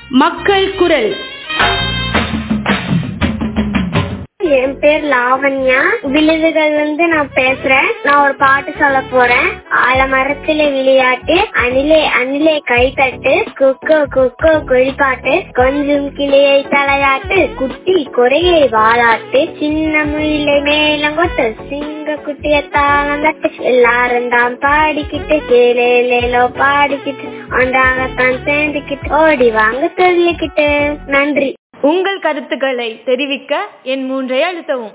மக்கள் குரல் என் பேர் லாவண்யா விழுதுகள் வந்து நான் பேசுறேன் நான் ஒரு பாட்டு சொல்ல போறேன் ஆலமரத்துல விளையாட்டு அணிலே அணிலே கைத்தட்டு குக்கோ குக்கோ குழிப்பாட்டு கொஞ்சம் கிளியை தலையாட்டு குட்டி குறையை வாழாட்டு சின்ன முயிலை மேலங்கொட்டு சிங்க குட்டிய தாளம் தட்டு எல்லாரும் தான் பாடிக்கிட்டு கேலேலோ பாடிக்கிட்டு ஒன்றாகத்தான் சேர்ந்துக்கிட்டு ஓடி வாங்க சொல்லிக்கிட்டு நன்றி உங்கள் கருத்துக்களை தெரிவிக்க என் மூன்றை அழுத்தவும்